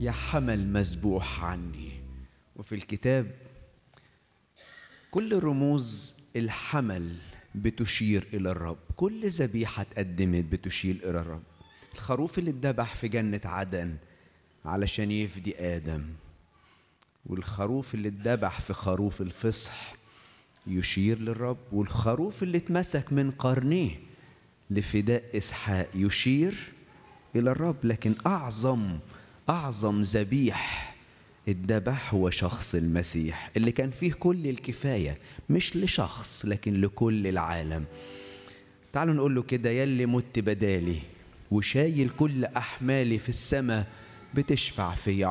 يا حمل مذبوح عني وفي الكتاب كل رموز الحمل بتشير إلى الرب كل ذبيحة اتقدمت بتشير إلى الرب الخروف اللي اتذبح في جنة عدن علشان يفدي آدم والخروف اللي اتذبح في خروف الفصح يشير للرب والخروف اللي اتمسك من قرنيه لفداء إسحاق يشير إلى الرب لكن أعظم أعظم ذبيح الذبح هو شخص المسيح اللي كان فيه كل الكفاية مش لشخص لكن لكل العالم تعالوا نقول له كده يلي مت بدالي وشايل كل أحمالي في السماء بتشفع فيا